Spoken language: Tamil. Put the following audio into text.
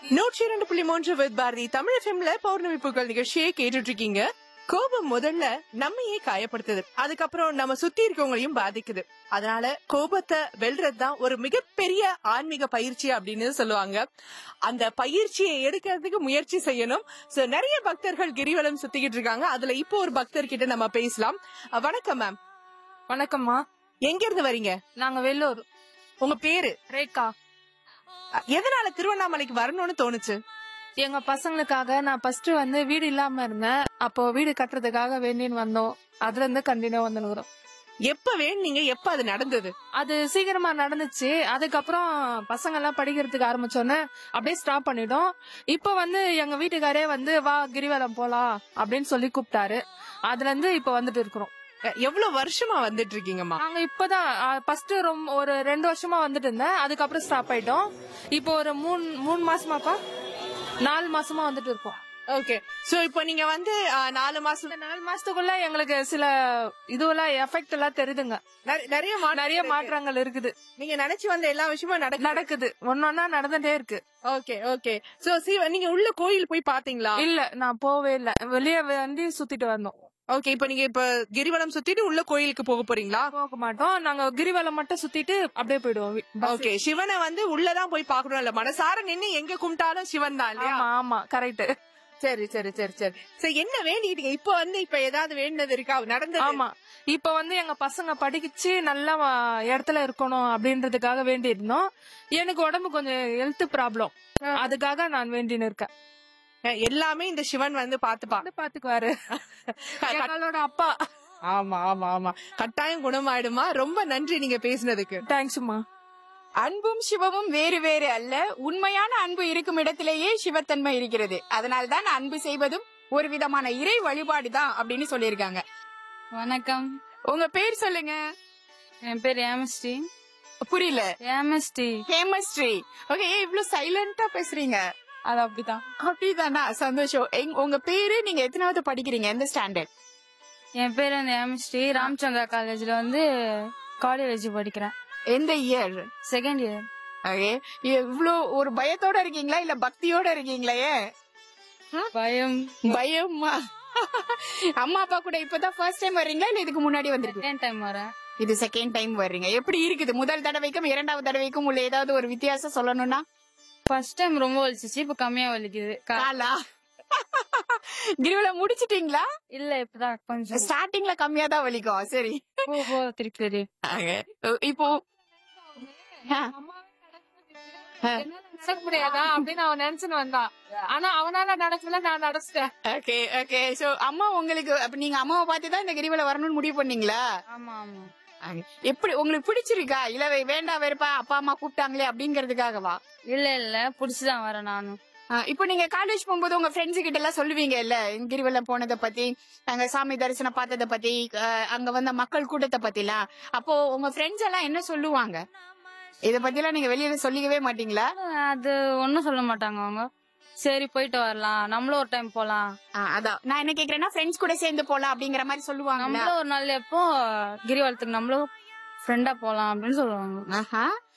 நூற்றி இரண்டு புள்ளி மூன்று வித் பாரதி தமிழ் எஃப்எம்ல பௌர்ணமி பூக்கள் நிகழ்ச்சியை கேட்டுட்டு இருக்கீங்க கோபம் முதல்ல நம்மையே காயப்படுத்துது அதுக்கப்புறம் நம்ம சுத்தி இருக்கவங்களையும் பாதிக்குது அதனால கோபத்தை வெல்றது தான் ஒரு மிகப்பெரிய ஆன்மீக பயிற்சி அப்படின்னு சொல்லுவாங்க அந்த பயிற்சியை எடுக்கிறதுக்கு முயற்சி செய்யணும் சோ நிறைய பக்தர்கள் கிரிவலம் சுத்திக்கிட்டு இருக்காங்க அதுல இப்போ ஒரு பக்தர் கிட்ட நம்ம பேசலாம் அஹ், வணக்கம் மேம் வணக்கம்மா எங்க இருந்து வரீங்க நாங்க வெள்ளூர் உங்க பேரு ரேகா அஹ், எதனால திருவண்ணாமலைக்கு வரணும்னு தோணுச்சு எங்க பசங்களுக்காக நான் ஃபர்ஸ்ட் வந்து வீடு இல்லாம இருந்தேன் அப்போ வீடு கட்டுறதுக்காக வேண்டின்னு வந்தோம் அதுல இருந்து கண்டினியூ வந்துனுக்குறோம் எப்ப வேணுங்க எப்ப அது நடந்தது அது சீக்கிரமா நடந்துச்சு அதுக்கப்புறம் பசங்க எல்லாம் படிக்கிறதுக்கு ஆரம்பிச்சோன்னே அப்படியே ஸ்டாப் பண்ணிட்டோம் இப்போ வந்து எங்க வீட்டுக்காரே வந்து வா கிரிவலம் போலாம் அப்படின்னு சொல்லி கூப்பிட்டாரு அதுல இருந்து இப்ப வந்துட்டு இருக்கிறோம் அஹ், எவ்வளவு வருஷமா வந்துட்டு இருக்கீங்கம்மா நாங்க இப்பதான் ஃபர்ஸ்ட் ரொம்ப ஒரு ரெண்டு வருஷமா வந்துட்டு இருந்தேன் அதுக்கப்புறம் ஸ்டாப் ஆயிட்டோம் இப்போ ஒரு மூணு மூணு மாசமாப்பா நாலு மாசமா வந்துட்டு இருக்கோம் ஓகே சோ இப்போ நீங்க வந்து அஹ், நாலு மாசம் இந்த நாலு மாசத்துக்குள்ள எங்களுக்கு சில இதுவெல்லாம் எஃபெக்ட் எல்லாம் தெரியுதுங்க நிறைய- நிறைய மா- நிறைய மாற்றங்கள் இருக்குது நீங்க நினைச்சு வந்த எல்லா விஷயமும் நடக்கு நடக்குது ஒன்னொன்னா நடந்துட்டே இருக்கு ஓகே ஓகே சோ சிவ நீங்க உள்ள கோயில் போய் பாத்தீங்களா இல்ல நான் போவே இல்ல வெளியே வண்டி சுத்திட்டு வந்தோம் ஓகே இப்போ நீங்க இப்ப கிரிவலம் சுத்திட்டு உள்ள கோயிலுக்கு போக போறீங்களா போக மாட்டோம் நாங்க கிரிவலம் மட்டும் சுத்திட்டு அப்படியே போயிடுவோம் வீ- bus. ஓகே சிவனை வந்து உள்ளதான் போய் பாக்கணும் இல்ல மனசார நின்னு எங்க கும்பிட்டாலும் சிவன் தான் இல்லையா ஆமா ஆமா கரெக்ட் சரி சரி சரி சரி சரி என்ன வேண்டிட்டீங்க இப்ப வந்து இப்ப ஏதாவது வேண்டினது இருக்கா நடந்தது ஆமா இப்ப வந்து எங்க பசங்க படிச்சு நல்ல வ- இடத்துல இருக்கணும் அப்படின்றதுக்காக வேண்டி இருந்தோம் எனக்கு உடம்பு கொஞ்சம் ஹெல்த் ப்ராப்ளம் அதுக்காக நான் வேண்டின்னு இருக்கேன் அஹ், எல்லாமே இந்த சிவன் வந்து பாத்துப்பா வந்து பாத்துக்குவாரு எங்களோட அப்பா ஆமா ஆமா ஆமா கட்டாயம் குணமாயிடுமா ரொம்ப நன்றி நீங்க பேசினதுக்கு தேங்க்ஸ்மா அன்பும் சிவமும் வேறு வேறு அல்ல உண்மையான அன்பு இருக்கும் இடத்திலேயே சிவத்தன்மை இருக்கிறது அதனால்தான் அன்பு செய்வதும் ஒரு விதமான இறை வழிபாடுதான் அப்படின்னு சொல்லியிருக்காங்க வணக்கம் உங்க பேர் சொல்லுங்க என் பேர் ஏமஸ்ரீ புரியல ஏமஸ்ரீ ஹேமஸ்ரீ ஓகே இவ்ளோ சைலண்டா பேசுறீங்க அது அப்படிதான் அப்படிதானா சந்தோஷம் எங்க- உங்க பேரு நீங்க எத்தனாவது படிக்கிறீங்க எந்த ஸ்டாண்டர்ட் என் பேர் வந்து ஏமஸ்ரீ ராமச்சந்திரா காலேஜ்ல வந்து காலேஜ் படிக்கிறேன் எந்த இயர் செகண்ட் இயர் ஓகே இவ்ளோ ஒரு பயத்தோட இருக்கீங்களா இல்ல பக்தியோட இருக்கீங்களா ஏன் பயம் பயமா அம்மா அப்பா கூட இப்பதான் ஃபர்ஸ்ட் டைம் வர்றீங்களா இல்ல இதுக்கு முன்னாடி வந்திருக்கீங்க செகண்ட் டைம் வரேன் இது செகண்ட் டைம் வர்றீங்க எப்படி இருக்குது முதல் தடவைக்கும் இரண்டாவது தடவைக்கும் உள்ள ஏதாவது ஒரு வித்தியாசம் சொல்லணும்னா ஃபர்ஸ்ட் டைம் ரொம்ப வலிச்சிச்சு இப்ப கம்மியா வலிக்குது கா- காலா கிரிவலம் முடிச்சிட்டீங்களா இல்ல இப்பதான் கொஞ்சம் ஸ்டார்டிங்ல கம்மியா தான் வலிக்கும் சரி போ போ திருப்பி வரு. இப்போ ஆ, நடக்க முடியாதா அப்படின்னு அவன் நினைச்சுன்னு வந்தான் ஆனா அவனால நடக்கல நான் நடச்சிட்டேன் ஓகே ஓகே சோ அம்மா உங்களுக்கு அப்ப நீங்க அம்மாவை பார்த்து தான் இந்த கிரிவலம் வரணும்னு முடிவு பண்ணீங்களா ஆமா ஆமா Okay. எப்படி உங்களுக்கு பிடிச்சிருக்கா இல்ல வே- வேண்டாம் வெறுப்பா அப்பா அம்மா கூப்பிட்டாங்களே அப்படிங்கறதுக்காகவா இல்ல இல்ல புடிச்சுதான் வரேன் நானும் ஆ, இப்போ நீங்க காலேஜ் போகும்போது உங்க ஃப்ரெண்ட்ஸ் கிட்ட எல்லாம் சொல்லுவீங்க இல்ல கிரிவலம் போனதை பத்தி அங்க சாமி தரிசனம் பார்த்ததை பத்தி ஆ, அங்க வந்த மக்கள் கூட்டத்தை பத்திலாம் அப்போ உங்க ஃப்ரெண்ட்ஸ் எல்லாம் என்ன சொல்லுவாங்க இத பத்தி எல்லாம் நீங்க வெளியில சொல்லிக்கவே மாட்டீங்களா அது ஒண்ணும் சொல்ல மாட்டாங்க அவங்க சரி போயிட்டு வரலாம் நம்மளும் ஒரு டைம் போலாம் ஆ, அதான் நான் என்ன கேக்குறேன்னா ஃப்ரெண்ட்ஸ் கூட சேர்ந்து போலாம் அப்படிங்கிற மாதிரி சொல்லுவாங்க நம்மளும் ஒரு நாள் எப்போ கிரிவலத்துக்கு நம்மளும் ஃப்ரெண்டா போலாம் அப்படின்னு சொல்லுவாங்க ஆஹா